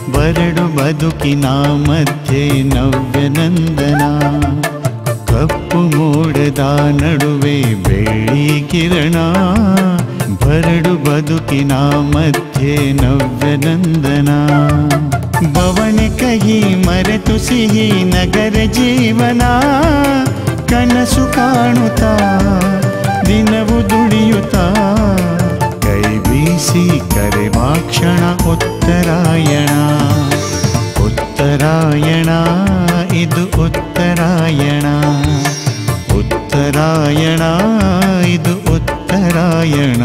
ಬರಡು ಬದುಕಿನ ಮಧ್ಯೆ ನವ್ಯನಂದನ ಕಪ್ಪು ಮೋಡದ ನಡುವೆ ಬೆಳ್ಳಿ ಕಿರಣ ಬರಡು ಬದುಕಿನ ಮಧ್ಯೆ ನವ್ಯನಂದನ ಬವಣೆ ಕಹಿ ಮರೆತು ಸಿಹಿ ನಗರ ಜೀವನ ಕನಸು ಕಾಣುತ್ತಾ ದಿನವು ದುಡಿಯುತ್ತಾ ಕೈ ಬೀಸಿ ಕರೆವಾಕ್ಷಣ ಉತ್ತರಾಯಣ ಉತ್ತರಾಯಣ ಇದು ಉತ್ತರಾಯಣ ಉತ್ತರಾಯಣ ಇದು ಉತ್ತರಾಯಣ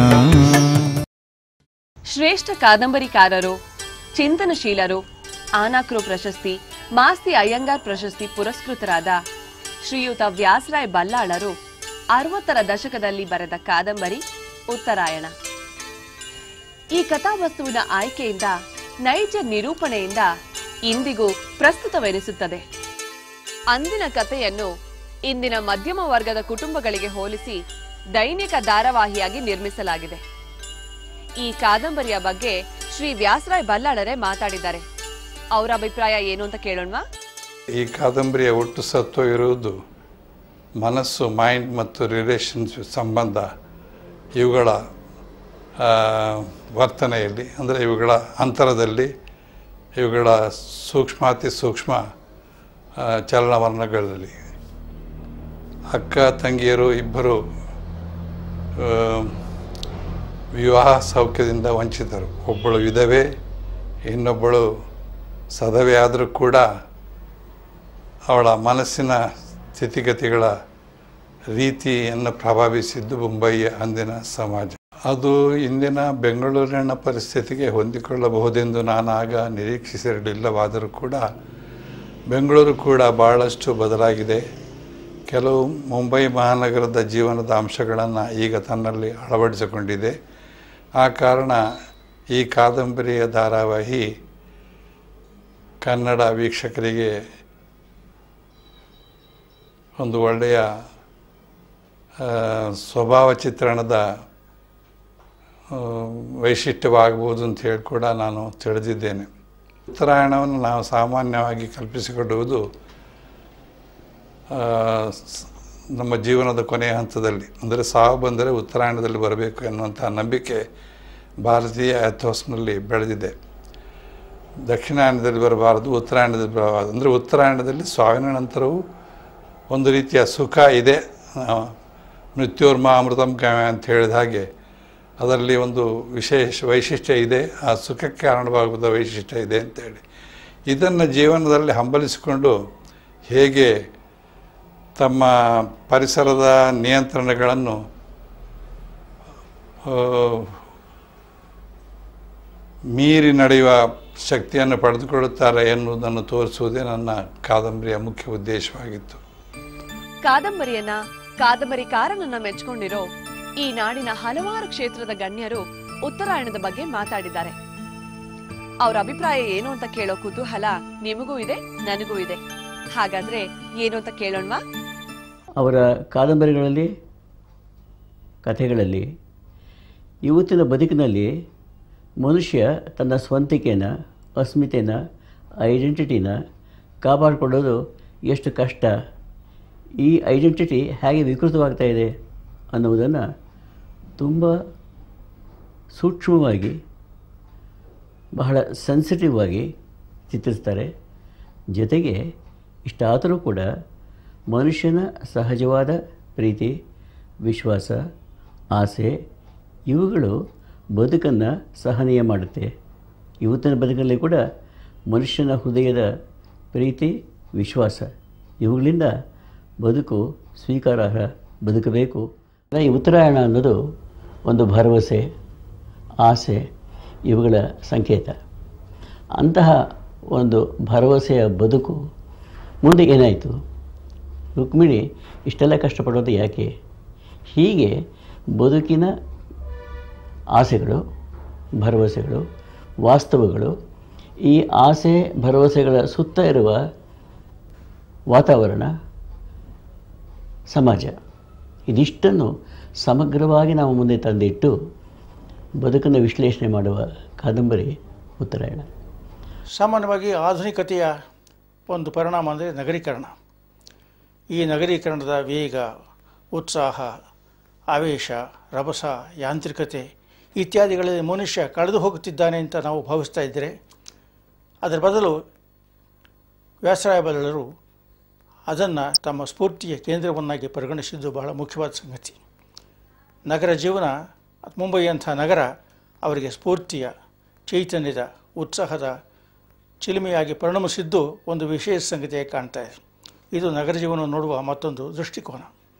ಶ್ರೇಷ್ಠ ಕಾದಂಬರಿಕಾರರು ಚಿಂತನಶೀಲರು ಆನಾಕ್ರೋ ಪ್ರಶಸ್ತಿ ಮಾಸ್ತಿ ಅಯ್ಯಂಗಾರ್ ಪ್ರಶಸ್ತಿ ಪುರಸ್ಕೃತರಾದ ಶ್ರೀಯುತ ವ್ಯಾಸರಾಯ್ ಬಲ್ಲಾಳರು ಅರವತ್ತರ ದಶಕದಲ್ಲಿ ಬರೆದ ಕಾದಂಬರಿ ಉತ್ತರಾಯಣ ಈ ಕಥಾವಸ್ತುವಿನ ಆಯ್ಕೆಯಿಂದ ನೈಜ ನಿರೂಪಣೆಯಿಂದ ಇಂದಿಗೂ ಪ್ರಸ್ತುತವೆನಿಸುತ್ತದೆ ಅಂದಿನ ಕಥೆಯನ್ನು ಇಂದಿನ ಮಧ್ಯಮ ವರ್ಗದ ಕುಟುಂಬಗಳಿಗೆ ಹೋಲಿಸಿ ದೈನಿಕ ಧಾರಾವಾಹಿಯಾಗಿ ನಿರ್ಮಿಸಲಾಗಿದೆ ಈ ಕಾದಂಬರಿಯ ಬಗ್ಗೆ ಶ್ರೀ ವ್ಯಾಸರಾಯ್ ಬಲ್ಲಾಳರೇ ಮಾತಾಡಿದ್ದಾರೆ ಅವರ ಅಭಿಪ್ರಾಯ ಏನು ಅಂತ ಕೇಳೋಣವಾ ಈ ಕಾದಂಬರಿಯ ಒಟ್ಟು ಸತ್ವ ಇರುವುದು ಮನಸ್ಸು ಮೈಂಡ್ ಮತ್ತು ರಿಲೇಷನ್ಸ್ ಸಂಬಂಧ ಇವುಗಳ ಆ, ವರ್ತನೆಯಲ್ಲಿ ಅಂದರೆ ಇವುಗಳ ಅಂತರದಲ್ಲಿ ಇವುಗಳ ಸೂಕ್ಷ್ಮಾತಿ ಸೂಕ್ಷ್ಮ ಆ, ಚಲನವಲನಗಳಲ್ಲಿ ಅಕ್ಕ ತಂಗಿಯರು ಇಬ್ಬರು ಆ, ವಿವಾಹ ಸೌಖ್ಯದಿಂದ ವಂಚಿತರು ಒಬ್ಬಳು ವಿಧವೆ ಇನ್ನೊಬ್ಬಳು ಸದವೆ ಆದರೂ ಕೂಡ ಅವಳ ಮನಸ್ಸಿನ ಸ್ಥಿತಿಗತಿಗಳ ರೀತಿಯನ್ನು ಪ್ರಭಾವಿಸಿದ್ದು ಮುಂಬಯಿಯ ಅಂದಿನ ಸಮಾಜ ಅದು ಇಂದಿನ ಬೆಂಗಳೂರಿನ ಪರಿಸ್ಥಿತಿಗೆ ಹೊಂದಿಕೊಳ್ಳಬಹುದೆಂದು ನಾನು ಆಗ ನಿರೀಕ್ಷಿಸಿರಲಿಲ್ಲವಾದರೂ ಕೂಡ ಬೆಂಗಳೂರು ಕೂಡ ಬಹಳಷ್ಟು ಬದಲಾಗಿದೆ ಕೆಲವು ಮುಂಬೈ ಮಹಾನಗರದ ಜೀವನದ ಅಂಶಗಳನ್ನು ಈಗ ತನ್ನಲ್ಲಿ ಅಳವಡಿಸಿಕೊಂಡಿದೆ ಆ ಕಾರಣ ಈ ಕಾದಂಬರಿಯ ಧಾರಾವಾಹಿ ಕನ್ನಡ ವೀಕ್ಷಕರಿಗೆ ಒಂದು ಒಳ್ಳೆಯ ಆ, ಸ್ವಭಾವ ಚಿತ್ರಣದ ಆ, ವೈಶಿಷ್ಟ್ಯವಾಗಬಹುದು ಅಂತ ಹೇಳಿ ಕೂಡ ನಾನು ತಿಳಿದಿದ್ದೇನೆ ಉತ್ತರಾಯಣವನ್ನು ನಾವು ಸಾಮಾನ್ಯವಾಗಿ ಕಲ್ಪಿಸಿಕೊಳ್ಳುವುದು ಆ, ಸ್- ನಮ್ಮ ಜೀವನದ ಕೊನೆಯ ಹಂತದಲ್ಲಿ ಅಂದರೆ ಸಾವು ಬಂದರೆ ಉತ್ತರಾಯಣದಲ್ಲಿ ಬರಬೇಕು ಎನ್ನುವಂಥ ನಂಬಿಕೆ ಭಾರತೀಯ ಎಥೋಸ್ನಲ್ಲಿ ಬೆಳೆದಿದೆ ದಕ್ಷಿಣಾಯಣದಲ್ಲಿ ಬರಬಾರದು ಉತ್ತರಾಯಣದಲ್ಲಿ ಬರಬಾರದು ಅಂದರೆ ಉತ್ತರಾಯಣದಲ್ಲಿ ಸಾವಿನ ನಂತರವೂ ಒಂದು ರೀತಿಯ ಸುಖ ಇದೆ ಆ, ಮೃತ್ಯೋರ್ಮ ಅಮೃತಂ ಕಾಮ್ಯ ಅಂತ ಹೇಳಿದ ಹಾಗೆ ಅದರಲ್ಲಿ ಒಂದು ವಿಶೇಷ ವೈಶಿಷ್ಟ್ಯ ಇದೆ ಆ ಸುಖಕ್ಕೆ ಕಾರಣವಾಗುವ ವೈಶಿಷ್ಟ್ಯ ಇದೆ ಅಂತೇಳಿ ಇದನ್ನು ಜೀವನದಲ್ಲಿ ಹಂಬಲಿಸಿಕೊಂಡು ಹೇಗೆ ತಮ್ಮ ಪರಿಸರದ ನಿಯಂತ್ರಣಗಳನ್ನು ಆ, ಮೀರಿ ನಡೆಯುವ ಶಕ್ತಿಯನ್ನು ಪಡೆದುಕೊಳ್ಳುತ್ತಾರೆ ಎನ್ನುವುದನ್ನು ತೋರಿಸುವುದೇ ನನ್ನ ಕಾದಂಬರಿಯ ಮುಖ್ಯ ಉದ್ದೇಶವಾಗಿತ್ತು ಕಾದಂಬರಿಯನ್ನ ಕಾದಂಬರಿಕಾರನನ್ನ ಮೆಚ್ಕೊಂಡಿರೋ ಈ ನಾಡಿನ ಹಲವಾರು ಕ್ಷೇತ್ರದ ಗಣ್ಯರು ಉತ್ತರಾಯಣದ ಬಗ್ಗೆ ಮಾತಾಡಿದ್ದಾರೆ ಅವ್ರ ಅಭಿಪ್ರಾಯ ಏನು ಅಂತ ಕೇಳೋ ಕುತೂಹಲ ನಿಮಗೂ ಇದೆ ನನಗೂ ಇದೆ ಹಾಗಾದ್ರೆ ಏನು ಅಂತ ಕೇಳೋಣವಾ ಅವರ ಕಾದಂಬರಿಗಳಲ್ಲಿ ಕಥೆಗಳಲ್ಲಿ ಇವತ್ತಿನ ಬದುಕಿನಲ್ಲಿ ಮನುಷ್ಯ ತನ್ನ ಸ್ವಂತಿಕೆನ ಅಸ್ಮಿತೆನ ಐಡೆಂಟಿಟಿನ ಕಾಪಾಡಿಕೊಳ್ಳೋದು ಎಷ್ಟು ಕಷ್ಟ ಈ ಐಡೆಂಟಿಟಿ ಹೇಗೆ ವಿಕೃತವಾಗ್ತಾ ಇದೆ ಅನ್ನುವುದನ್ನು ತುಂಬ ಸೂಕ್ಷ್ಮವಾಗಿ ಬಹಳ ಸೆನ್ಸಿಟಿವ್ ಆಗಿ ಚಿತ್ರಿಸ್ತಾರೆ ಜೊತೆಗೆ ಇಷ್ಟಾದರೂ ಕೂಡ ಮನುಷ್ಯನ ಸಹಜವಾದ ಪ್ರೀತಿ ವಿಶ್ವಾಸ ಆಸೆ ಇವುಗಳು ಬದುಕನ್ನು ಸಹನೀಯ ಮಾಡುತ್ತೆ ಇವತ್ತಿನ ಬದುಕಲ್ಲಿ ಕೂಡ ಮನುಷ್ಯನ ಹೃದಯದ ಪ್ರೀತಿ ವಿಶ್ವಾಸ ಇವುಗಳಿಂದ ಬದುಕು ಸ್ವೀಕಾರಾರ್ಹ ಬದುಕಬೇಕು ಈ ಉತ್ತರಾಯಣ ಅನ್ನೋದು ಒಂದು ಭರವಸೆ ಆಸೆ ಇವುಗಳ ಸಂಕೇತ ಅಂತಹ ಒಂದು ಭರವಸೆಯ ಬದುಕು ಮುಂದೆ ಏನಾಯಿತು ರುಕ್ಮಿಣಿ ಇಷ್ಟೆಲ್ಲ ಕಷ್ಟಪಡೋದು ಯಾಕೆ ಹೀಗೆ ಬದುಕಿನ ಆಸೆಗಳು ಭರವಸೆಗಳು ವಾಸ್ತವಗಳು ಈ ಆಸೆ ಭರವಸೆಗಳ ಸುತ್ತ ಇರುವ ವಾತಾವರಣ ಸಮಾಜ ಇದಿಷ್ಟನ್ನು ಸಮಗ್ರವಾಗಿ ನಾವು ಮುಂದೆ ತಂದಿಟ್ಟು ಬದುಕನ್ನು ವಿಶ್ಲೇಷಣೆ ಮಾಡುವ ಕಾದಂಬರಿ ಉತ್ತರಾಯಣ ಸಾಮಾನ್ಯವಾಗಿ ಆಧುನಿಕತೆಯ ಒಂದು ಪರಿಣಾಮ ಅಂದರೆ ನಗರೀಕರಣ ಈ ನಗರೀಕರಣದ ವೇಗ ಉತ್ಸಾಹ ಆವೇಶ ರಭಸ ಯಾಂತ್ರಿಕತೆ ಇತ್ಯಾದಿಗಳಲ್ಲಿ ಮನುಷ್ಯ ಕಳೆದು ಹೋಗುತ್ತಿದ್ದಾನೆ ಅಂತ ನಾವು ಭಾವಿಸ್ತಾ ಇದ್ದರೆ ಅದರ ಬದಲು ವ್ಯಾಸರಾಯ ಬಲ್ಲರು ಅದನ್ನು ತಮ್ಮ ಸ್ಫೂರ್ತಿಯ ಕೇಂದ್ರವನ್ನಾಗಿ ಪರಿಗಣಿಸಿದ್ದು ಬಹಳ ಮುಖ್ಯವಾದ ಸಂಗತಿ ನಗರ ಜೀವನ ಮುಂಬೈಯಂಥ ನಗರ ಅವರಿಗೆ ಸ್ಫೂರ್ತಿಯ ಚೈತನ್ಯದ ಉತ್ಸಾಹದ ಚಿಲುಮೆಯಾಗಿ ಪರಿಣಮಿಸಿದ್ದು ಒಂದು ವಿಶೇಷ ಸಂಗತಿಯಾಗಿ ಕಾಣ್ತಾ ಇದೆ ಇದು ನಗರ ಜೀವನ ನೋಡುವ ಮತ್ತೊಂದು ದೃಷ್ಟಿಕೋನ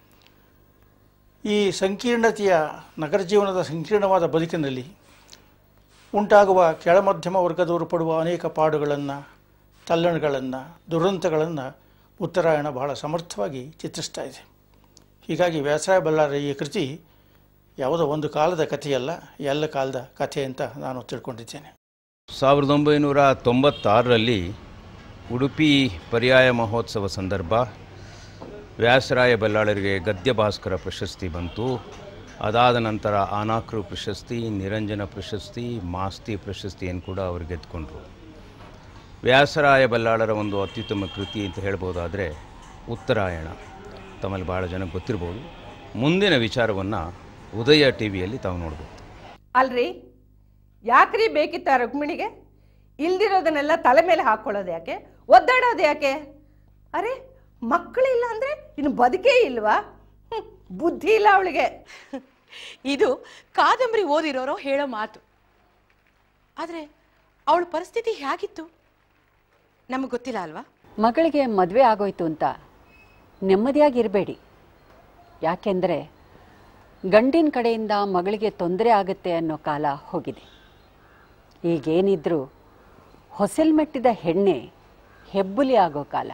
ಈ ಸಂಕೀರ್ಣತೆಯ ನಗರ ಜೀವನದ ಸಂಕೀರ್ಣವಾದ ಬದುಕಿನಲ್ಲಿ ಉಂಟಾಗುವ ಕೆಳಮಧ್ಯಮ ವರ್ಗದವರು ಪಡುವ ಅನೇಕ ಪಾಡುಗಳನ್ನು ತಲ್ಲಣಗಳನ್ನು ದುರಂತಗಳನ್ನು ಉತ್ತರಾಯಣ ಬಹಳ ಸಮರ್ಥವಾಗಿ ಚಿತ್ರಿಸ್ತಾ ಇದೆ ಹೀಗಾಗಿ ವ್ಯಾಸರಾಯ ಬಲ್ಲಾರ ಈ ಕೃತಿ ಯಾವುದೋ ಒಂದು ಕಾಲದ ಕಥೆಯಲ್ಲ ಎಲ್ಲ ಕಾಲದ ಕಥೆ ಅಂತ ನಾನು ತಿಳ್ಕೊಂಡಿದ್ದೇನೆ ಸಾವಿರದ ಒಂಬೈನೂರ ತೊಂಬತ್ತಾರರಲ್ಲಿ ಉಡುಪಿ ಪರ್ಯಾಯ ಮಹೋತ್ಸವ ಸಂದರ್ಭ ವ್ಯಾಸರಾಯ ಬಲ್ಲಾಳರಿಗೆ ಗದ್ಯ ಭಾಸ್ಕರ ಪ್ರಶಸ್ತಿ ಬಂತು ಅದಾದ ನಂತರ ಆನಾಕ್ರು ಪ್ರಶಸ್ತಿ ನಿರಂಜನ ಪ್ರಶಸ್ತಿ ಮಾಸ್ತಿ ಪ್ರಶಸ್ತಿಯನ್ನು ಕೂಡ ಅವರು ಗೆದ್ದುಕೊಂಡ್ರು ವ್ಯಾಸರಾಯ ಬಲ್ಲಾಳರ ಒಂದು ಅತ್ಯುತ್ತಮ ಕೃತಿ ಅಂತ ಹೇಳ್ಬೋದಾದರೆ ಉತ್ತರಾಯಣ ತಮ್ಮಲ್ಲಿ ಭಾಳ ಜನಕ್ಕೆ ಗೊತ್ತಿರ್ಬೋದು ಮುಂದಿನ ವಿಚಾರವನ್ನು ಉದಯ ಟಿ ವಿಯಲ್ಲಿ ತಾವು ನೋಡ್ಬೋದು ಅಲ್ರಿ ಯಾಕ್ರಿ ಬೇಕಿತ್ತ ರುಕ್ಮಿಣಿಗೆ ಇಲ್ದಿರೋದನ್ನೆಲ್ಲ ತಲೆ ಮೇಲೆ ಹಾಕೊಳ್ಳೋದು ಯಾಕೆ ಒದ್ದಾಡೋದು ಯಾಕೆ ಅರೆ ಮಕ್ಕಳಿಲ್ಲ ಅಂದ್ರೆ ಇನ್ನು ಬದುಕೇ ಇಲ್ವಾ ಹ್ಮ್, ಬುದ್ಧಿ ಇಲ್ಲ ಅವಳಿಗೆ ಇದು ಕಾದಂಬರಿ ಓದಿರೋರೋ ಹೇಳೋ ಮಾತು ಆದರೆ ಅವಳ ಪರಿಸ್ಥಿತಿ ಹೇಗಿತ್ತು ನಮಗೆ ಗೊತ್ತಿಲ್ಲ ಅಲ್ವಾ ಮಗಳಿಗೆ ಮದುವೆ ಆಗೋಯ್ತು ಅಂತ ನೆಮ್ಮದಿಯಾಗಿರಬೇಡಿ ಯಾಕೆಂದರೆ ಗಂಡಿನ ಕಡೆಯಿಂದ ಮಗಳಿಗೆ ತೊಂದರೆ ಆಗುತ್ತೆ ಅನ್ನೋ ಕಾಲ ಹೋಗಿದೆ ಈಗೇನಿದ್ರೂ ಹೊಸಲ್ಮೆಟ್ಟಿದ ಹೆಣ್ಣೆ ಹೆಬ್ಬುಲಿ ಆಗೋ ಕಾಲ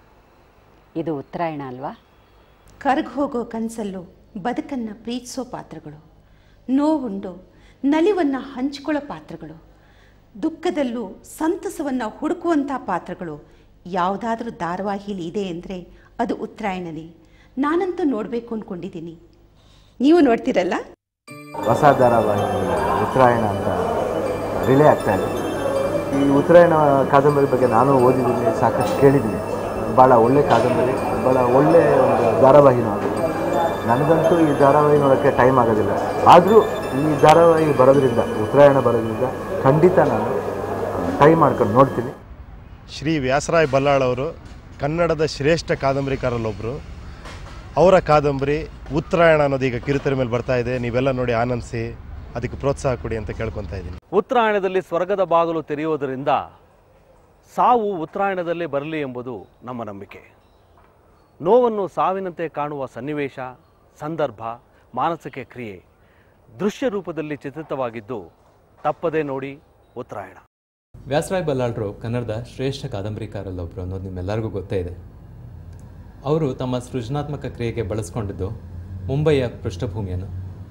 ಇದು ಉತ್ತರಾಯಣ ಅಲ್ವಾ ಕರ್ಗ್ ಹೋಗೋ ಕನಸಲ್ಲೂ ಬದುಕನ್ನು ಪ್ರೀತಿಸೋ ಪಾತ್ರಗಳು ನೋವುಂಡು ನಲಿವನ್ನು ಹಂಚಿಕೊಳ್ಳೋ ಪಾತ್ರಗಳು ದುಃಖದಲ್ಲೂ ಸಂತಸವನ್ನು ಹುಡುಕುವಂಥ ಪಾತ್ರಗಳು ಯಾವುದಾದ್ರೂ ಧಾರಾವಾಹಿಲಿ ಇದೆ ಅಂದರೆ ಅದು ಉತ್ತರಾಯಣನೇ ನಾನಂತೂ ನೋಡಬೇಕು ಅಂದ್ಕೊಂಡಿದ್ದೀನಿ ನೀವು ನೋಡ್ತೀರಲ್ಲ ಹೊಸ ಧಾರಾವಾಹಿ ಉತ್ತರಾಯಣ ಅಂತ ರಿಲೇ ಆಗ್ತಾ ಇದೆ ಈ ಉತ್ತರಾಯಣ ಕಾದಂಬರಿ ಬಗ್ಗೆ ನಾನು ಓದಿದ್ದೀನಿ ಸಾಕಷ್ಟು ಕೇಳಿದ್ದೀನಿ ಭಾಳ ಒಳ್ಳೆ ಕಾದಂಬರಿ ಭಾಳ ಒಳ್ಳೆ ಒಂದು ಧಾರಾವಾಹಿನೂ ಅದು ನನಗಂತೂ ಈ ಧಾರಾವಾಹಿ ನೋಡೋಕ್ಕೆ ಟೈಮ್ ಆಗೋದಿಲ್ಲ ಆದರೂ ಈ ಧಾರಾವಾಹಿ ಬರೋದ್ರಿಂದ ಉತ್ತರಾಯಣ ಬರೋದ್ರಿಂದ ಖಂಡಿತ ನಾನು ಟೈಮ್ ಮಾಡ್ಕೊಂಡು ನೋಡ್ತೀನಿ ಶ್ರೀ ವ್ಯಾಸರಾಯ್ ಬಲ್ಲಾಳ್ ಅವರು ಕನ್ನಡದ ಶ್ರೇಷ್ಠ ಕಾದಂಬರಿಕಾರರಲ್ಲೊಬ್ಬರು ಅವರ ಕಾದಂಬರಿ ಉತ್ತರಾಯಣ ಅನ್ನೋದು ಈಗ ಕಿರುತೆರೆ ಮೇಲೆ ಬರ್ತಾ ಇದೆ ನೀವೆಲ್ಲ ನೋಡಿ ಆನಂದಿಸಿ ಅದಕ್ಕೆ ಪ್ರೋತ್ಸಾಹ ಕೊಡಿ ಅಂತ ಕೇಳ್ಕೊತಾ ಇದ್ದೀನಿ ಉತ್ತರಾಯಣದಲ್ಲಿ ಸ್ವರ್ಗದ ಬಾಗಿಲು ತೆರೆಯುವುದರಿಂದ ಸಾವು ಉತ್ತರಾಯಣದಲ್ಲೇ ಬರಲಿ ಎಂಬುದು ನಮ್ಮ ನಂಬಿಕೆ ನೋವನ್ನು ಸಾವಿನಂತೆ ಕಾಣುವ ಸನ್ನಿವೇಶ ಸಂದರ್ಭ ಮಾನಸಿಕ ಕ್ರಿಯೆ ದೃಶ್ಯ ರೂಪದಲ್ಲಿ ಚಿತ್ರಿತವಾಗಿದ್ದು ತಪ್ಪದೇ ನೋಡಿ ಉತ್ತರಾಯಣ ವ್ಯಾಸರಾಯ್ ಬಲ್ಲಾಳರು ಕನ್ನಡದ ಶ್ರೇಷ್ಠ ಕಾದಂಬರಿಕಾರಲ್ಲೊಬ್ಬರು ಅನ್ನೋದು ನಿಮ್ಮೆಲ್ಲರಿಗೂ ಗೊತ್ತೇ ಇದೆ ಅವರು ತಮ್ಮ ಸೃಜನಾತ್ಮಕ ಕ್ರಿಯೆಗೆ ಬಳಸ್ಕೊಂಡಿದ್ದು ಮುಂಬಯಿಯ ಪೃಷ್ಠಭೂಮಿಯನ್ನು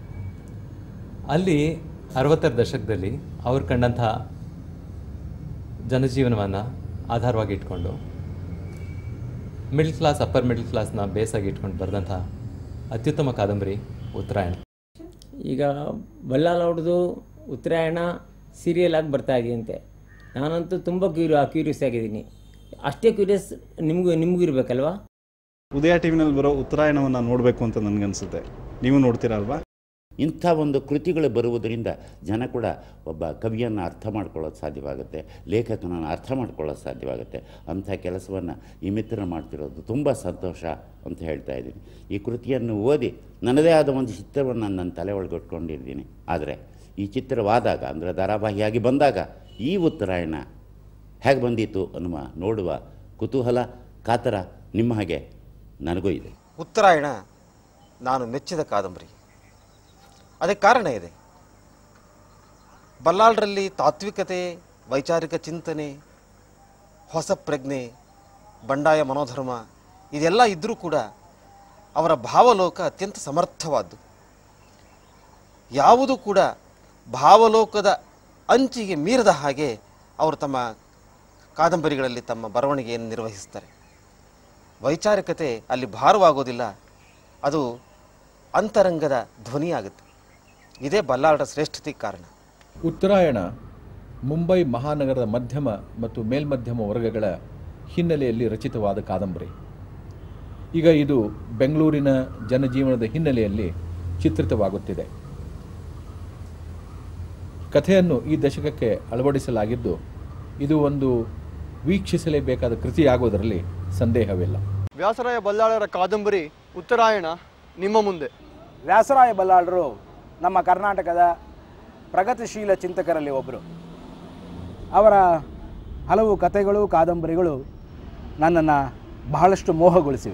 ಅಲ್ಲಿ ಅರವತ್ತರ ದಶಕದಲ್ಲಿ ಅವ್ರು ಕಂಡಂಥ ಜನಜೀವನವನ್ನು ಆಧಾರವಾಗಿ ಇಟ್ಕೊಂಡು ಮಿಡ್ಲ್ ಕ್ಲಾಸ್ ಅಪ್ಪರ್ ಮಿಡ್ಲ್ ಕ್ಲಾಸ್ನ ಬೇಸಾಗಿ ಇಟ್ಕೊಂಡು ಬರೆದಂಥ ಅತ್ಯುತ್ತಮ ಕಾದಂಬರಿ ಉತ್ತರಾಯಣ ಈಗ ಬಲ್ಲಾಲ್ ಅವ್ರದ್ದು ಉತ್ತರಾಯಣ ಸೀರಿಯಲ್ ಆಗಿ ಬರ್ತಾ ಇದೆಯಂತೆ ನಾನಂತೂ ತುಂಬ ಕ್ಯೂರಿ ಕ್ಯೂರಿಯಸ್ ಆಗಿದ್ದೀನಿ ಅಷ್ಟೇ ಕ್ಯೂರಿಯಸ್ ನಿಮಗೂ ನಿಮಗೂ ಇರಬೇಕಲ್ವಾ ಉದಯ ಟಿ ವಿನಲ್ಲಿ ಬರೋ ಉತ್ತರಾಯಣವನ್ನು ನೋಡಬೇಕು ಅಂತ ನನಗನ್ಸುತ್ತೆ ನೀವು ನೋಡ್ತೀರಾ ಅಲ್ವಾ ಇಂಥ ಒಂದು ಕೃತಿಗಳು ಬರುವುದರಿಂದ ಜನ ಕೂಡ ಒಬ್ಬ ಕವಿಯನ್ನು ಅರ್ಥ ಮಾಡ್ಕೊಳ್ಳೋದು ಸಾಧ್ಯವಾಗುತ್ತೆ ಲೇಖಕನನ್ನು ಅರ್ಥ ಮಾಡ್ಕೊಳ್ಳೋದು ಸಾಧ್ಯವಾಗುತ್ತೆ ಅಂಥ ಕೆಲಸವನ್ನು ಈ ಮಿತ್ರರು ಮಾಡ್ತಿರೋದು ತುಂಬ ಸಂತೋಷ ಅಂತ ಹೇಳ್ತಾ ಇದ್ದೀನಿ ಈ ಕೃತಿಯನ್ನು ಓದಿ ನನ್ನದೇ ಆದ ಒಂದು ಚಿತ್ರವನ್ನು ನನ್ನ ತಲೆ ಒಳಗಿಟ್ಕೊಂಡಿದ್ದೀನಿ ಆದರೆ ಈ ಚಿತ್ರವಾದಾಗ ಅಂದರೆ ಧಾರಾವಾಹಿಯಾಗಿ ಬಂದಾಗ ಈ ಉತ್ತರಾಯಣ ಹೇಗೆ ಬಂದಿತ್ತು ಅನ್ನುವ ನೋಡುವ ಕುತೂಹಲ ಕಾತರ ನಿಮ್ಮ ಹಾಗೆ ನನಗೂ ಇದೆ ಉತ್ತರಾಯಣ ನಾನು ಮೆಚ್ಚಿದ ಕಾದಂಬರಿ ಅದಕ್ಕೆ ಕಾರಣ ಇದೆ ಬಲ್ಲಾಳರಲ್ಲಿ ತಾತ್ವಿಕತೆ ವೈಚಾರಿಕ ಚಿಂತನೆ ಹೊಸ ಪ್ರಜ್ಞೆ ಬಂಡಾಯ ಮನೋಧರ್ಮ ಇದೆಲ್ಲ ಇದ್ದರೂ ಕೂಡ ಅವರ ಭಾವಲೋಕ ಅತ್ಯಂತ ಸಮರ್ಥವಾದ್ದು ಯಾವುದೂ ಕೂಡ ಭಾವಲೋಕದ ಅಂಚಿಗೆ ಮೀರದ ಹಾಗೆ ಅವರು ತಮ್ಮ ಕಾದಂಬರಿಗಳಲ್ಲಿ ತಮ್ಮ ಬರವಣಿಗೆಯನ್ನು ನಿರ್ವಹಿಸ್ತಾರೆ ವೈಚಾರಿಕತೆ ಅಲ್ಲಿ ಭಾರವಾಗೋದಿಲ್ಲ ಅದು ಅಂತರಂಗದ ಧ್ವನಿಯಾಗುತ್ತೆ ಇದೇ ಬಲ್ಲಾಳರ ಶ್ರೇಷ್ಠತೆಗೆ ಕಾರಣ ಉತ್ತರಾಯಣ ಮುಂಬೈ ಮಹಾನಗರದ ಮಧ್ಯಮ ಮತ್ತು ಮೇಲ್ಮಧ್ಯಮ ವರ್ಗಗಳ ಹಿನ್ನೆಲೆಯಲ್ಲಿ ರಚಿತವಾದ ಕಾದಂಬರಿ ಈಗ ಇದು ಬೆಂಗಳೂರಿನ ಜನಜೀವನದ ಹಿನ್ನೆಲೆಯಲ್ಲಿ ಚಿತ್ರಿತವಾಗುತ್ತಿದೆ ಕಥೆಯನ್ನು ಈ ದಶಕಕ್ಕೆ ಅಳವಡಿಸಲಾಗಿದ್ದು ಇದು ಒಂದು ವೀಕ್ಷಿಸಲೇಬೇಕಾದ ಕೃತಿಯಾಗುವುದರಲ್ಲಿ ಸಂದೇಹವಿಲ್ಲ ವ್ಯಾಸರಾಯ ಬಲ್ಲಾಳರ ಕಾದಂಬರಿ ಉತ್ತರಾಯಣ ನಿಮ್ಮ ಮುಂದೆ ವ್ಯಾಸರಾಯ ಬಲ್ಲಾಳರು ನಮ್ಮ ಕರ್ನಾಟಕದ ಪ್ರಗತಿಶೀಲ ಚಿಂತಕರಲ್ಲಿ ಒಬ್ಬರು ಅವರ ಹಲವು ಕಥೆಗಳು ಕಾದಂಬರಿಗಳು ನನ್ನನ್ನು ಬಹಳಷ್ಟು ಮೋಹಗೊಳಿಸಿವೆ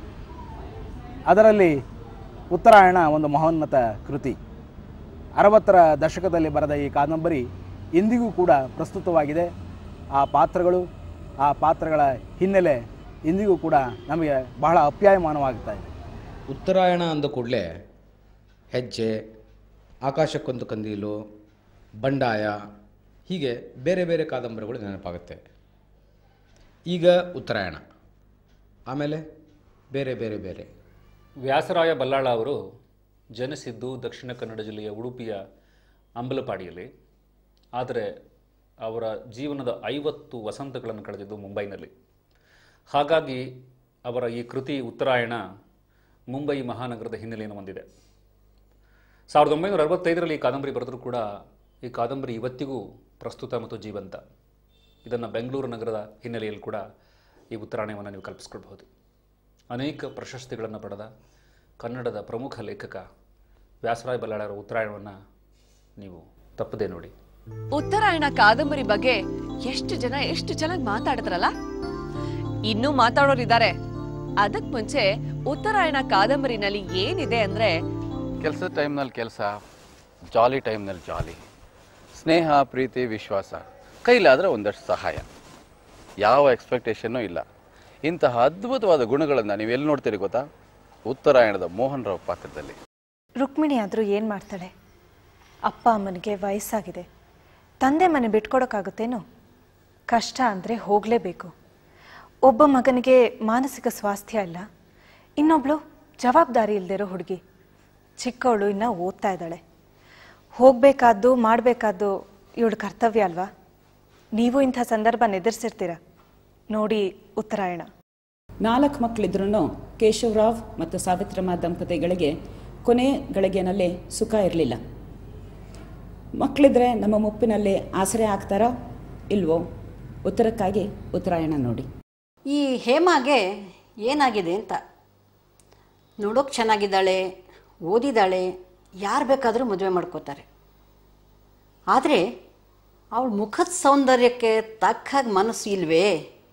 ಅದರಲ್ಲಿ ಉತ್ತರಾಯಣ ಒಂದು ಮಹೋನ್ನತ ಕೃತಿ ಅರವತ್ತರ ದಶಕದಲ್ಲಿ ಬರೆದ ಈ ಕಾದಂಬರಿ ಇಂದಿಗೂ ಕೂಡ ಪ್ರಸ್ತುತವಾಗಿದೆ ಆ ಪಾತ್ರಗಳು ಆ ಪಾತ್ರಗಳ ಹಿನ್ನೆಲೆ ಇಂದಿಗೂ ಕೂಡ ನಮಗೆ ಬಹಳ ಅಪ್ಯಾಯಮಾನವಾಗ್ತಾ ಇದೆ ಉತ್ತರಾಯಣ ಅಂದ ಕೂಡಲೇ ಹೆಜ್ಜೆ ಆಕಾಶಕ್ಕೊಂದು ಕಂದೀಲು ಬಂಡಾಯ ಹೀಗೆ ಬೇರೆ ಬೇರೆ ಕಾದಂಬರಿಗಳು ನೆನಪಾಗುತ್ತೆ ಈಗ ಉತ್ತರಾಯಣ ಆಮೇಲೆ ಬೇರೆ ಬೇರೆ ಬೇರೆ ವ್ಯಾಸರಾಯ ಬಲ್ಲಾಳ ಅವರು ಜನಿಸಿದ್ದು ದಕ್ಷಿಣ ಕನ್ನಡ ಜಿಲ್ಲೆಯ ಉಡುಪಿಯ ಅಂಬಲಪಾಡಿಯಲ್ಲಿ ಆದರೆ ಅವರ ಜೀವನದ ಐವತ್ತು ವಸಂತಗಳನ್ನು ಕಳೆದಿದ್ದು ಮುಂಬೈನಲ್ಲಿ ಹಾಗಾಗಿ ಅವರ ಈ ಕೃತಿ ಉತ್ತರಾಯಣ ಮುಂಬೈ ಮಹಾನಗರದ ಹಿನ್ನೆಲೆಯನ್ನು ಹೊಂದಿದೆ ಸಾವಿರದ ಒಂಬೈನೂರ ಅರವತ್ತೈದರಲ್ಲಿ ಈ ಕಾದಂಬರಿ ಬರೆದರೂ ಕೂಡ ಈ ಕಾದಂಬರಿ ಇವತ್ತಿಗೂ ಪ್ರಸ್ತುತ ಮತ್ತು ಜೀವಂತ ಇದನ್ನು ಬೆಂಗಳೂರು ನಗರದ ಹಿನ್ನೆಲೆಯಲ್ಲಿ ಕೂಡ ಈ ಉತ್ತರಾಯಣವನ್ನು ನೀವು ಕಲ್ಪಿಸ್ಕೊಳ್ಬಹುದು ಅನೇಕ ಪ್ರಶಸ್ತಿಗಳನ್ನು ಪಡೆದ ಕನ್ನಡದ ಪ್ರಮುಖ ಲೇಖಕ ವ್ಯಾಸರಾಯ ಬಲ್ಲಾಳರ ಉತ್ತರಾಯಣವನ್ನು ನೀವು ತಪ್ಪದೆ ನೋಡಿ ಉತ್ತರಾಯಣ ಕಾದಂಬರಿ ಬಗ್ಗೆ ಎಷ್ಟು ಜನ ಎಷ್ಟು ಚೆನ್ನಾಗಿ ಮಾತಾಡಿದ್ರಲ್ಲ ಇನ್ನೂ ಮಾತಾಡೋರಿದ್ದಾರೆ ಅದಕ್ ಮುಂಚೆ ಉತ್ತರಾಯಣ ಕಾದಂಬರಿನಲ್ಲಿ ಏನಿದೆ ಅಂದ್ರೆ ಕೆಲಸದ ಟೈಮ್ನಲ್ಲಿ ಕೆಲಸ ಜಾಲಿ ಟೈಮ್ನಲ್ಲಿ ಜಾಲಿ ಸ್ನೇಹ ಪ್ರೀತಿ ವಿಶ್ವಾಸ ಕೈಲಾದರೆ ಒಂದಷ್ಟು ಸಹಾಯ ಯಾವ ಎಕ್ಸ್ಪೆಕ್ಟೇಷನ್ನೂ ಇಲ್ಲ ಇಂತಹ ಅದ್ಭುತವಾದ ಗುಣಗಳನ್ನು ನೀವು ಎಲ್ಲಿ ನೋಡ್ತೀರಿ ಗೊತ್ತಾ ಉತ್ತರಾಯಣದ ಮೋಹನ್ ರಾವ್ ಪಾತ್ರದಲ್ಲಿ ರುಕ್ಮಿಣಿ ಆದರೂ ಏನು ಮಾಡ್ತಾಳೆ ಅಪ್ಪ ಅಮ್ಮನಿಗೆ ವಯಸ್ಸಾಗಿದೆ ತಂದೆ ಮನೆ ಬಿಟ್ಕೊಡೋಕ್ಕಾಗುತ್ತೇನೋ ಕಷ್ಟ ಅಂದರೆ ಹೋಗಲೇಬೇಕು ಒಬ್ಬ ಮಗನಿಗೆ ಮಾನಸಿಕ ಸ್ವಾಸ್ಥ್ಯ ಇಲ್ಲ ಇನ್ನೊಬ್ಳು ಜವಾಬ್ದಾರಿ ಇಲ್ದಿರೋ ಹುಡುಗಿ ಚಿಕ್ಕವಳು ಇನ್ನು ಓದ್ತಾ ಇದ್ದಾಳೆ ಹೋಗಬೇಕಾದ್ದು ಮಾಡಬೇಕಾದ್ದು ಇವಳು ಕರ್ತವ್ಯ ಅಲ್ವಾ ನೀವು ಇಂಥ ಸಂದರ್ಭ ಎದುರಿಸಿರ್ತೀರ ನೋಡಿ ಉತ್ತರಾಯಣ ನಾಲ್ಕು ಮಕ್ಕಳಿದ್ರೂ ಕೇಶವರಾವ್ ಮತ್ತು ಸಾವಿತ್ರಮ್ಮ ದಂಪತಿಗಳಿಗೆ ಕೊನೆ ಗಳಿಗೆನಲ್ಲಿ ಸುಖ ಇರಲಿಲ್ಲ ಮಕ್ಕಳಿದ್ರೆ ನಮ್ಮ ಮುಪ್ಪಿನಲ್ಲಿ ಆಸರೆ ಆಗ್ತಾರಾ ಇಲ್ವೋ ಉತ್ತರಕ್ಕಾಗಿ ಉತ್ತರಾಯಣ ನೋಡಿ ಈ ಹೇಮಾಗೆ ಏನಾಗಿದೆ ಅಂತ ನೋಡೋಕೆ ಚೆನ್ನಾಗಿದ್ದಾಳೆ ಓದಿದ್ದಾಳೆ ಯಾರು ಬೇಕಾದರೂ ಮದುವೆ ಮಾಡ್ಕೋತಾರೆ ಆದರೆ ಅವಳ ಮುಖದ ಸೌಂದರ್ಯಕ್ಕೆ ತಕ್ಕ ಹಾಗೆ ಮನಸ್ಸು ಇಲ್ವೇ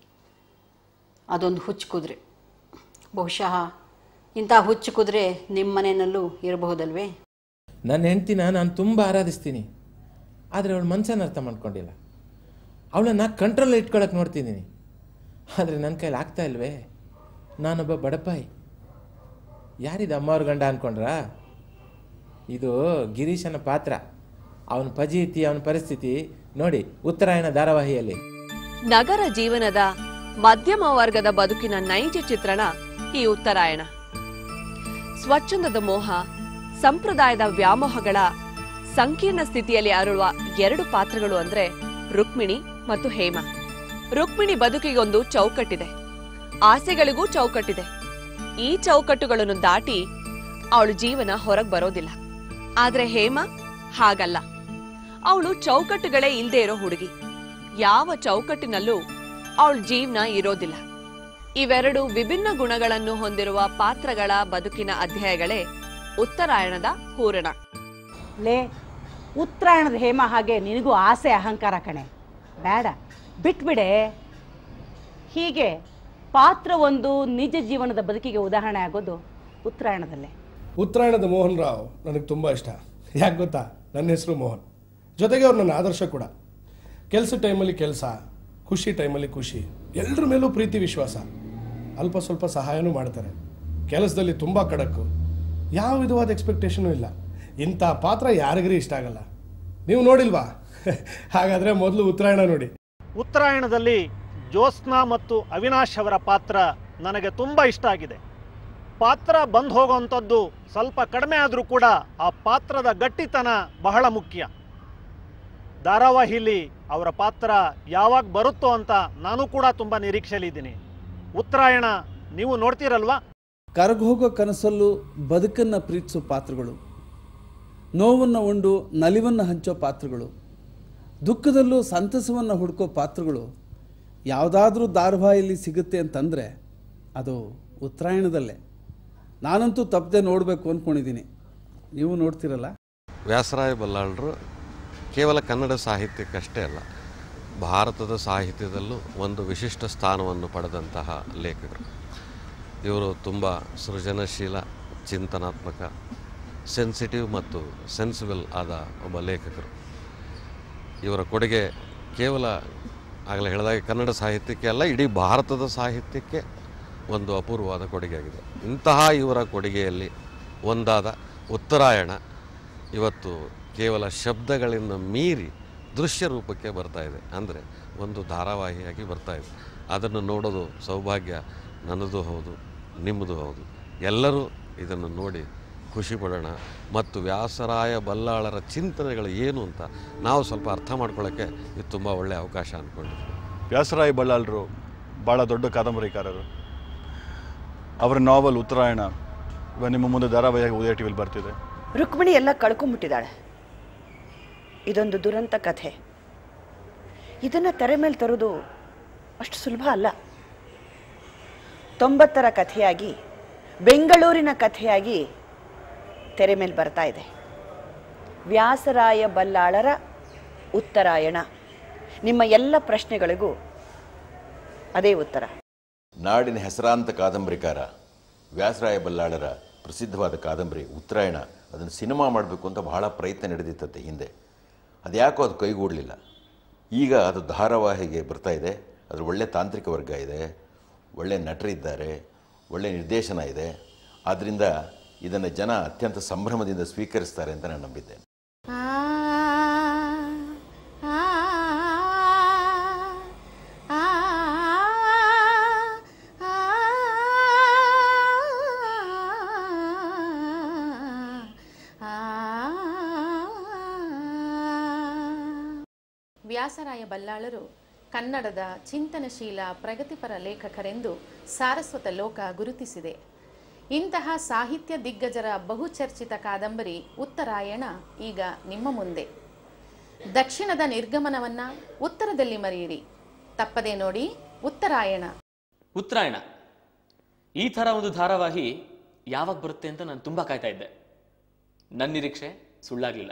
ಅದೊಂದು ಹುಚ್ಚು ಕುದುರೆ ಬಹುಶಃ ಇಂಥ ಹುಚ್ಚು ಕುದುರೆ ನಿಮ್ಮ ಮನೆಯಲ್ಲೂ ಇರಬಹುದಲ್ವೇ ನನ್ನ ಹೆಂಡ್ತಿನ ನಾನು ತುಂಬ ಆರಾಧಿಸ್ತೀನಿ ಆದರೆ ಅವಳ ಮನ್ಸನ್ನು ಅರ್ಥ ಮಾಡ್ಕೊಂಡಿಲ್ಲ ಅವಳನ್ನ ಕಂಟ್ರೋಲ್ ಇಟ್ಕೊಳಕ್ಕೆ ನೋಡ್ತಿದ್ದೀನಿ ಆದರೆ ನನ್ನ ಕೈಲಿ ಆಗ್ತಾ ಇಲ್ವೇ ನಾನೊಬ್ಬ ಬಡಪಾಯಿ ಯಾರಿದ ಅಮ್ಮವ್ರ ಗಂಡ ಅನ್ಕೊಂಡ್ರಾ ಇದು ಗಿರೀಶನ ಪಾತ್ರ ಅವನ ಫಜೀತಿ ಅವನ ಪರಿಸ್ಥಿತಿ ನೋಡಿ ಉತ್ತರಾಯಣ ಧಾರಾವಾಹಿಯಲ್ಲಿ ನಗರ ಜೀವನದ ಮಧ್ಯಮ ವರ್ಗದ ಬದುಕಿನ ನೈಜ ಚಿತ್ರಣ ಈ ಉತ್ತರಾಯಣ ಸ್ವಚ್ಛಂದದ ಮೋಹ ಸಂಪ್ರದಾಯದ ವ್ಯಾಮೋಹಗಳ ಸಂಕೀರ್ಣ ಸ್ಥಿತಿಯಲ್ಲಿ ಅರಳುವ ಎರಡು ಪಾತ್ರಗಳು ಅಂದ್ರೆ ರುಕ್ಮಿಣಿ ಮತ್ತು ಹೇಮ ರುಕ್ಮಿಣಿ ಬದುಕಿಗೊಂದು ಚೌಕಟ್ಟಿದೆ ಆಸೆಗಳಿಗೂ ಚೌಕಟ್ಟಿದೆ ಈ ಚೌಕಟ್ಟುಗಳನ್ನು ದಾಟಿ ಅವಳು ಜೀವನ ಹೊರಗ್ ಬರೋದಿಲ್ಲ ಆದ್ರೆ ಹೇಮ ಹಾಗಲ್ಲ ಅವಳು ಚೌಕಟ್ಟುಗಳೇ ಇಲ್ದೇ ಇರೋ ಹುಡುಗಿ ಯಾವ ಚೌಕಟ್ಟಿನಲ್ಲೂ ಅವಳ ಜೀವನ ಇರೋದಿಲ್ಲ ಇವೆರಡು ವಿಭಿನ್ನ ಗುಣಗಳನ್ನು ಹೊಂದಿರುವ ಪಾತ್ರಗಳ ಬದುಕಿನ ಅಧ್ಯಾಯಗಳೇ ಉತ್ತರಾಯಣದ ಹೂರಣ ಲೇ ಉತ್ತರಾಯಣದ ಹೇಮ ಹಾಗೆ ನಿನಗೂ ಆಸೆ ಅಹಂಕಾರ ಕಣೆ ಬೇಡ ಬಿಟ್ಬಿಡೆ ಹೀಗೆ ಪಾತ್ರ ಒಂದು ನಿಜ ಜೀವನದ ಬದುಕಿಗೆ ಉದಾಹರಣೆ ಆಗೋದು ಉತ್ತರಾಯಣದಲ್ಲೇ ಉತ್ತರಾಯಣದ ಮೋಹನ್ ರಾವ್ ನನಗೆ ತುಂಬ ಇಷ್ಟ ಯಾಕೆ ಗೊತ್ತಾ ನನ್ನ ಹೆಸರು ಮೋಹನ್ ಜೊತೆಗೆ ಅವ್ರು ನನ್ನ ಆದರ್ಶ ಕೂಡ ಕೆಲಸ ಟೈಮಲ್ಲಿ ಕೆಲಸ ಖುಷಿ ಟೈಮಲ್ಲಿ ಖುಷಿ ಎಲ್ಲರ ಮೇಲೂ ಪ್ರೀತಿ ವಿಶ್ವಾಸ ಅಲ್ಪ ಸ್ವಲ್ಪ ಸಹಾಯನೂ ಮಾಡ್ತಾರೆ ಕೆಲಸದಲ್ಲಿ ತುಂಬ ಖಡಕ್ಕು ಯಾವ ವಿಧವಾದ ಎಕ್ಸ್ಪೆಕ್ಟೇಷನೂ ಇಲ್ಲ ಇಂಥ ಪಾತ್ರ ಯಾರಿಗರಿ ಇಷ್ಟ ಆಗಲ್ಲ ನೀವು ನೋಡಿಲ್ವಾ ಹಾಗಾದರೆ ಮೊದಲು ಉತ್ತರಾಯಣ ನೋಡಿ ಉತ್ತರಾಯಣದಲ್ಲಿ ಜ್ಯೋತ್ಸ್ನಾ ಮತ್ತು ಅವಿನಾಶ್ ಅವರ ಪಾತ್ರ ನನಗೆ ತುಂಬ ಇಷ್ಟ ಆಗಿದೆ ಪಾತ್ರ ಬಂದು ಹೋಗುವಂಥದ್ದು ಸ್ವಲ್ಪ ಕಡಿಮೆ ಆದರೂ ಕೂಡ ಆ ಪಾತ್ರದ ಗಟ್ಟಿತನ ಬಹಳ ಮುಖ್ಯ ಧಾರಾವಾಹಿಲಿ ಅವರ ಪಾತ್ರ ಯಾವಾಗ ಬರುತ್ತೋ ಅಂತ ನಾನು ಕೂಡ ತುಂಬ ನಿರೀಕ್ಷೆಯಲ್ಲಿದ್ದೀನಿ ಉತ್ತರಾಯಣ ನೀವು ನೋಡ್ತೀರಲ್ವಾ ಕರಗೋಗೋ ಕನಸಲ್ಲೂ ಬದುಕನ್ನು ಪ್ರೀತಿಸೋ ಪಾತ್ರಗಳು ನೋವನ್ನು ಉಂಡು ನಲಿವನ್ನು ಹಂಚೋ ಪಾತ್ರಗಳು ದುಃಖದಲ್ಲೂ ಸಂತಸವನ್ನು ಹುಡುಕೋ ಪಾತ್ರಗಳು ಯಾವುದಾದ್ರೂ ಧಾರಾವಾಹಿಯಲ್ಲಿ ಸಿಗುತ್ತೆ ಅಂತಂದರೆ ಅದು ಉತ್ತರಾಯಣದಲ್ಲೇ ನಾನಂತೂ ತಪ್ಪದೆ ನೋಡಬೇಕು ಅಂದ್ಕೊಂಡಿದ್ದೀನಿ ನೀವು ನೋಡ್ತೀರಲ್ಲ ವ್ಯಾಸರಾಯ ಬಲ್ಲಾಳರು ಕೇವಲ ಕನ್ನಡ ಸಾಹಿತ್ಯಕ್ಕಷ್ಟೇ ಅಲ್ಲ ಭಾರತದ ಸಾಹಿತ್ಯದಲ್ಲೂ ಒಂದು ವಿಶಿಷ್ಟ ಸ್ಥಾನವನ್ನು ಪಡೆದಂತಹ ಲೇಖಕರು ಇವರು ತುಂಬ ಸೃಜನಶೀಲ ಚಿಂತನಾತ್ಮಕ ಸೆನ್ಸಿಟಿವ್ ಮತ್ತು ಸೆನ್ಸಿಬಲ್ ಆದ ಒಬ್ಬ ಲೇಖಕರು ಇವರ ಕೊಡುಗೆ ಕೇವಲ ಆಗಲೇ ಹೇಳಿದಾಗೆ ಕನ್ನಡ ಸಾಹಿತ್ಯಕ್ಕೆ ಅಲ್ಲ ಇಡೀ ಭಾರತದ ಸಾಹಿತ್ಯಕ್ಕೆ ಒಂದು ಅಪೂರ್ವವಾದ ಕೊಡುಗೆಯಾಗಿದೆ ಇಂತಹ ಇವರ ಕೊಡುಗೆಯಲ್ಲಿ ಒಂದಾದ ಉತ್ತರಾಯಣ ಇವತ್ತು ಕೇವಲ ಶಬ್ದಗಳಿಂದ ಮೀರಿ ದೃಶ್ಯ ರೂಪಕ್ಕೆ ಬರ್ತಾ ಇದೆ ಅಂದರೆ ಒಂದು ಧಾರಾವಾಹಿಯಾಗಿ ಬರ್ತಾ ಇದೆ ಅದನ್ನು ನೋಡೋದು ಸೌಭಾಗ್ಯ ನನ್ನದು ಹೌದು ನಿಮ್ಮದು ಹೌದು ಎಲ್ಲರೂ ಇದನ್ನು ನೋಡಿ ಖುಷಿ ಪಡೋಣ ಮತ್ತು ವ್ಯಾಸರಾಯ ಬಲ್ಲಾಳರ ಚಿಂತನೆಗಳು ಏನು ಅಂತ ನಾವು ಸ್ವಲ್ಪ ಅರ್ಥ ಮಾಡ್ಕೊಳ್ಳೋಕ್ಕೆ ಇದು ತುಂಬ ಒಳ್ಳೆಯ ಅವಕಾಶ ಅಂದ್ಕೊಂಡಿದ್ದೀವಿ ವ್ಯಾಸರಾಯ ಬಳ್ಳಾಳರು ಭಾಳ ದೊಡ್ಡ ಕಾದಂಬರಿಕಾರರು ಅವರ ನಾವಲ್ ಉತ್ತರಾಯಣ ಇವಾಗ ನಿಮ್ಮ ಮುಂದೆ ಧಾರಾವಾಹಿಯಾಗಿ ಉದಯ ಟಿ ವಿಲಿ ಬರ್ತಿದೆ ರುಕ್ಮಿಣಿ ಎಲ್ಲ ಕಳ್ಕೊಂಬಿಟ್ಟಿದ್ದಾಳೆ ಇದೊಂದು ದುರಂತ ಕಥೆ ಇದನ್ನು ತೆರೆ ಮೇಲೆ ತರೋದು ಅಷ್ಟು ಸುಲಭ ಅಲ್ಲ ತೊಂಬತ್ತರ ಕಥೆಯಾಗಿ ಬೆಂಗಳೂರಿನ ಕಥೆಯಾಗಿ ತೆರೆ ಮೇಲೆ ಬರ್ತಾ ಇದೆ ವ್ಯಾಸರಾಯ ಬಲ್ಲಾಳರ ಉತ್ತರಾಯಣ ನಿಮ್ಮ ಎಲ್ಲ ಪ್ರಶ್ನೆಗಳಿಗೂ ಅದೇ ಉತ್ತರ ನಾಡಿನ ಹೆಸರಾಂತ ಕಾದಂಬರಿಕಾರ ವ್ಯಾಸರಾಯ ಬಲ್ಲಾಳರ ಪ್ರಸಿದ್ಧವಾದ ಕಾದಂಬರಿ ಉತ್ತರಾಯಣ ಅದನ್ನು ಸಿನಿಮಾ ಮಾಡಬೇಕು ಅಂತ ಬಹಳ ಪ್ರಯತ್ನ ನಡೆದಿತ್ತಂತೆ ಹಿಂದೆ ಅದ್ಯಾಕೋ ಅದು ಕೈಗೂಡಲಿಲ್ಲ ಈಗ ಅದು ಧಾರಾವಾಹಿಗೆ ಬರ್ತಾ ಇದೆ ಅದರ ಒಳ್ಳೆ ತಾಂತ್ರಿಕ ವರ್ಗ ಇದೆ ಒಳ್ಳೆ ನಟರಿದ್ದಾರೆ ಒಳ್ಳೆ ನಿರ್ದೇಶನ ಇದೆ ಆದ್ದರಿಂದ ಇದನ್ನು ಜನ ಅತ್ಯಂತ ಸಂಭ್ರಮದಿಂದ ಸ್ವೀಕರಿಸ್ತಾರೆ ಅಂತ ನಾನು ನಂಬಿದ್ದೇನೆ ವ್ಯಾಸರಾಯ ಬಲ್ಲಾಳರು ಕನ್ನಡದ ಚಿಂತನಶೀಲ ಪ್ರಗತಿಪರ ಲೇಖಕರೆಂದು ಸಾರಸ್ವತ ಲೋಕ ಗುರುತಿಸಿದೆ ಇಂತಹ ಸಾಹಿತ್ಯ ದಿಗ್ಗಜರ ಬಹುಚರ್ಚಿತ ಕಾದಂಬರಿ ಉತ್ತರಾಯಣ ಈಗ ನಿಮ್ಮ ಮುಂದೆ ದಕ್ಷಿಣದ ನಿರ್ಗಮನವನ್ನ ಉತ್ತರದಲ್ಲಿ ಮರೆಯಿರಿ ತಪ್ಪದೆ ನೋಡಿ ಉತ್ತರಾಯಣ ಉತ್ತರಾಯಣ ಈ ಥರ ಒಂದು ಧಾರಾವಾಹಿ ಯಾವಾಗ ಬರುತ್ತೆ ಅಂತ ನಾನು ತುಂಬ ಕಾಯ್ತಾ ಇದ್ದೆ ನನ್ನ ನಿರೀಕ್ಷೆ ಸುಳ್ಳಾಗಲಿಲ್ಲ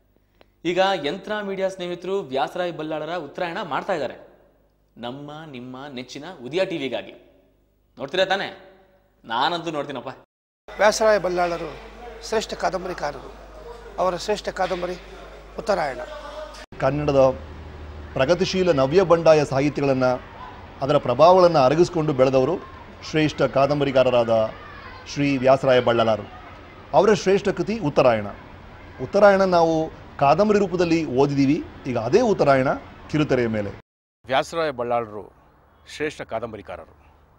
ಈಗ ಯಂತ್ರ ಮೀಡಿಯಾ ಸ್ನೇಹಿತರು ವ್ಯಾಸರಾಯ್ ಬಲ್ಲಾಳರ ಉತ್ತರಾಯಣ ಮಾಡ್ತಾ ಇದ್ದಾರೆ ನಮ್ಮ ನಿಮ್ಮ ನೆಚ್ಚಿನ ಉದಯ ಟಿವಿಗಾಗಿ ನೋಡ್ತೀರಾ ತಾನೇ ನಾನಂತೂ ನೋಡ್ತೀನಪ್ಪ ವ್ಯಾಸರಾಯ ಬಲ್ಲಾಳರು ಶ್ರೇಷ್ಠ ಕಾದಂಬರಿಕಾರರು ಅವರ ಶ್ರೇಷ್ಠ ಕಾದಂಬರಿ ಉತ್ತರಾಯಣ ಕನ್ನಡದ ಪ್ರಗತಿಶೀಲ ನವ್ಯ ಬಂಡಾಯ ಸಾಹಿತ್ಯಗಳನ್ನು ಅದರ ಪ್ರಭಾವಗಳನ್ನು ಅರಗಿಸ್ಕೊಂಡು ಬೆಳೆದವರು ಶ್ರೇಷ್ಠ ಕಾದಂಬರಿಕಾರರಾದ ಶ್ರೀ ವ್ಯಾಸರಾಯ ಬಳ್ಳಲಾರು ಅವರ ಶ್ರೇಷ್ಠ ಕೃತಿ ಉತ್ತರಾಯಣ ಉತ್ತರಾಯಣ ನಾವು ಕಾದಂಬರಿ ರೂಪದಲ್ಲಿ ಓದಿದ್ದೀವಿ ಈಗ ಅದೇ ಉತ್ತರಾಯಣ ಕಿರುತೆರೆಯ ಮೇಲೆ ವ್ಯಾಸರಾಯ ಬಳ್ಳಾಳರು ಶ್ರೇಷ್ಠ ಕಾದಂಬರಿಕಾರರು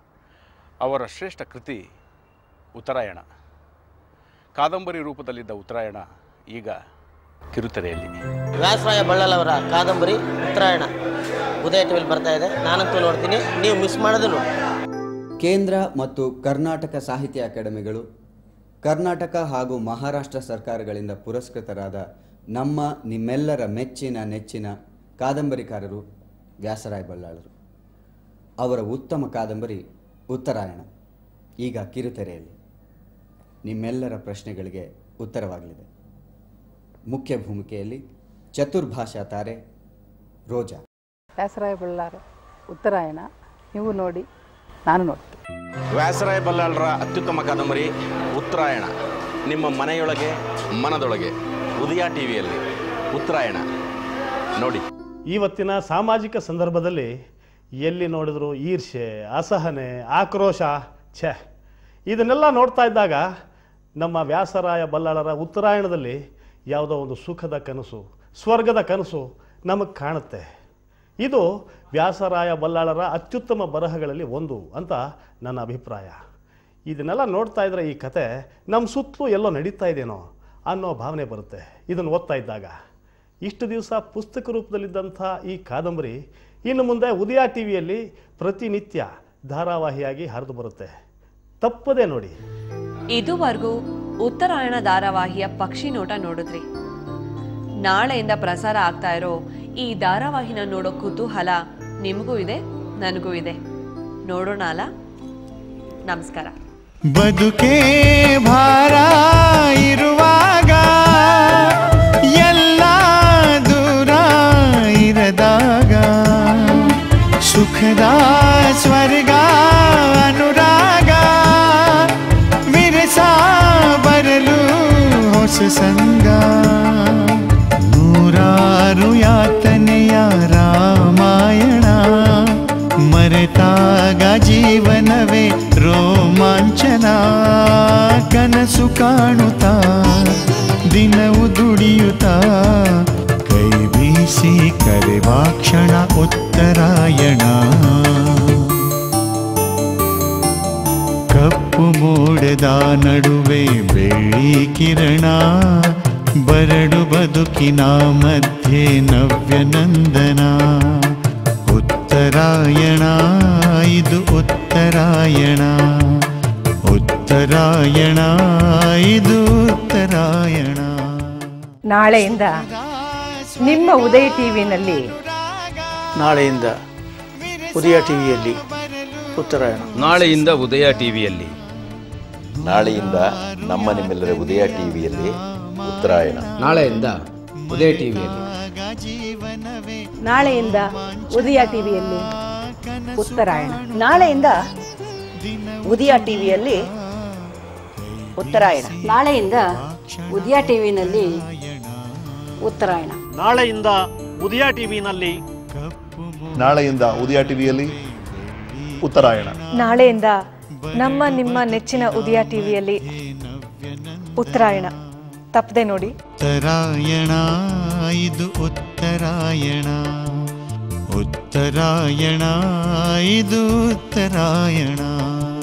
ಅವರ ಶ್ರೇಷ್ಠ ಕೃತಿ ಉತ್ತರಾಯಣ ಕಾದಂಬರಿ ರೂಪದಲ್ಲಿದ್ದ ಉತ್ತರಾಯಣ ಈಗ ಕಿರುತೆರೆಯಲ್ಲಿ ವ್ಯಾಸರಾಯ ಬಳ್ಳಾಳವರ ಕಾದಂಬರಿ ಉತ್ತರಾಯಣ ಉದಯ ಟಿವಿಲಿ ಬರ್ತಾ ಇದೆ ನಾನಂತೂ ನೋಡ್ತೀನಿ ನೀವು ಮಿಸ್ ಮಾಡೋದು ನೋಡಿ ಕೇಂದ್ರ ಮತ್ತು ಕರ್ನಾಟಕ ಸಾಹಿತ್ಯ ಅಕಾಡೆಮಿಗಳು ಕರ್ನಾಟಕ ಹಾಗೂ ಮಹಾರಾಷ್ಟ್ರ ಸರ್ಕಾರಗಳಿಂದ ಪುರಸ್ಕೃತರಾದ ನಮ್ಮ ನಿಮ್ಮೆಲ್ಲರ ಮೆಚ್ಚಿನ ನೆಚ್ಚಿನ ಕಾದಂಬರಿಕಾರರು ವ್ಯಾಸರಾಯ ಬಳ್ಳಾಳರು ಅವರ ಉತ್ತಮ ಕಾದಂಬರಿ ಉತ್ತರಾಯಣ ಈಗ ಕಿರುತೆರೆಯಲ್ಲಿ ನಿಮ್ಮೆಲ್ಲರ ಪ್ರಶ್ನೆಗಳಿಗೆ ಉತ್ತರವಾಗಲಿದೆ ಮುಖ್ಯ ಭೂಮಿಕೆಯಲ್ಲಿ ಚತುರ್ಭಾಷಾ ತಾರೆ ರೋಜಾ ವ್ಯಾಸರಾಯ ಬಳ್ಳಾರ ಉತ್ತರಾಯಣ ನೀವು ನೋಡಿ ನಾನು ನೋಡ್ತೀನಿ ವ್ಯಾಸರಾಯ ಬಲ್ಲಾಳರ ಅತ್ಯುತ್ತಮ ಕಾದಂಬರಿ ಉತ್ತರಾಯಣ ನಿಮ್ಮ ಮನೆಯೊಳಗೆ ಮನದೊಳಗೆ ಉದಯ ಟಿವಿಯಲ್ಲಿ ಉತ್ತರಾಯಣ ನೋಡಿ ಇವತ್ತಿನ ಸಾಮಾಜಿಕ ಸಂದರ್ಭದಲ್ಲಿ ಎಲ್ಲಿ ನೋಡಿದ್ರು ಈರ್ಷೆ ಅಸಹನೆ ಆಕ್ರೋಶ ಛೆ ಇದನ್ನೆಲ್ಲ ನೋಡ್ತಾ ಇದ್ದಾಗ ನಮ್ಮ ವ್ಯಾಸರಾಯ ಬಲ್ಲಾಳರ ಉತ್ತರಾಯಣದಲ್ಲಿ ಯಾವುದೋ ಒಂದು ಸುಖದ ಕನಸು ಸ್ವರ್ಗದ ಕನಸು ನಮಗೆ ಕಾಣುತ್ತೆ ಇದು ವ್ಯಾಸರಾಯ ಬಲ್ಲಾಳರ ಅತ್ಯುತ್ತಮ ಬರಹಗಳಲ್ಲಿ ಒಂದು ಅಂತ ನನ್ನ ಅಭಿಪ್ರಾಯ ಇದನ್ನೆಲ್ಲ ನೋಡ್ತಾ ಇದ್ರೆ ಈ ಕತೆ ನಮ್ಮ ಸುತ್ತಲೂ ಎಲ್ಲೋ ನಡೀತಾ ಇದೆಯೇನೋ ಅನ್ನೋ ಭಾವನೆ ಬರುತ್ತೆ ಇದನ್ನು ಓದ್ತಾ ಇದ್ದಾಗ ಇಷ್ಟು ದಿವಸ ಪುಸ್ತಕ ರೂಪದಲ್ಲಿದ್ದಂಥ ಈ ಕಾದಂಬರಿ ಇನ್ನು ಮುಂದೆ ಉದಯ ಟಿ ವಿಯಲ್ಲಿ ಪ್ರತಿನಿತ್ಯ ಧಾರಾವಾಹಿಯಾಗಿ ಹರಿದು ಬರುತ್ತೆ ತಪ್ಪದೇ ನೋಡಿ ಇದುವರೆಗೂ ಉತ್ತರಾಯಣ ಧಾರಾವಾಹಿಯ ಪಕ್ಷಿ ನೋಟ ನೋಡಿದ್ರಿ ನಾಳೆಯಿಂದ ಪ್ರಸಾರ ಆಗ್ತಾ ಇರೋ ಈ ಧಾರಾವಾಹಿನ ನೋಡೋ ಕುತೂಹಲ ನಿಮಗೂ ಇದೆ ನನಗೂ ಇದೆ ನೋಡೋಣ ಅಲ್ಲ ನಮಸ್ಕಾರ ಬದುಕೇ ಭಾರ ಇರುವಾಗ ಎಲ್ಲ ದೂರ ಇರದಾಗ ಸುಖದ ಸ್ವರ್ಗ ಅನುರಾಗ ವಿರಸ ಬರಲು ಹೊಸ ಸಂಗ ನೂರಾರು ಯಾತನೆಯ ರಾಮಾಯಣ ಮರೆತಾಗ ಜೀವನವೇ ರೋಮಾಂಚನ ಕನಸು ಕಾಣುತ್ತಾ ದಿನವು ದುಡಿಯುತ್ತಾ ಕೈ ಬೀಸಿ ಕರೆವಾ ಕ್ಷಣ ಉತ್ತರಾಯಣ ಕಪ್ಪು ಮೋಡದ ನಡುವೆ ಬೆಳ್ಳಿ ಕಿರಣ ಬರಡು ಬದುಕಿನ ಮಧ್ಯೆ ನವ್ಯನಂದನ ಉತ್ತರಾಯಣ ಇದು ಉತ್ತರಾಯಣ ಉತ್ತರಾಯಣ ಇದು ಉತ್ತರಾಯಣ ನಾಳೆಯಿಂದ ನಿಮ್ಮ ಉದಯ ಟಿವಿನಲ್ಲಿ ನಾಳೆಯಿಂದ ಉದಯ ಟಿವಿಯಲ್ಲಿ ಉತ್ತರಾಯಣ ನಾಳೆಯಿಂದ ಉದಯ ಟಿವಿಯಲ್ಲಿ ನಾಳೆಯಿಂದ ನಮ್ಮ ನಿಮ್ಮೆಲ್ಲರ ಉದಯ ಟಿವಿಯಲ್ಲಿ ಉತ್ತರಾಯಣ ನಾಳೆಯಿಂದ ಉದಯ ಟಿವಿಯಲ್ಲಿ ನಾಳೆಯಿಂದ ಉದಯ ಟಿವಿಯಲ್ಲಿ ಉತ್ತರಾಯಣ ನಾಳೆಯಿಂದ ಉದಯ ಟಿವಿಯಲ್ಲಿ ಉತ್ತರಾಯಣ ನಾಳೆಯಿಂದ ಉದಯ ಟಿವಿನಲ್ಲಿ ಉತ್ತರಾಯಣ ನಾಳೆಯಿಂದ ಉದಯ ಟಿವಿನಲ್ಲಿ ನಾಳೆಯಿಂದ ಉದಯ ಟಿವಿಯಲ್ಲಿ ಉತ್ತರಾಯಣ ನಾಳೆಯಿಂದ ನಮ್ಮ ನಿಮ್ಮ ನೆಚ್ಚಿನ ಉದಯ ಟಿವಿಯಲ್ಲಿ ಉತ್ತರಾಯಣ ತಪ್ಪದೆ ನೋಡಿ ಉತ್ತರಾಯಣ ಇದು ಉತ್ತರಾಯಣ ಉತ್ತರಾಯಣ ಇದು ಉತ್ತರಾಯಣ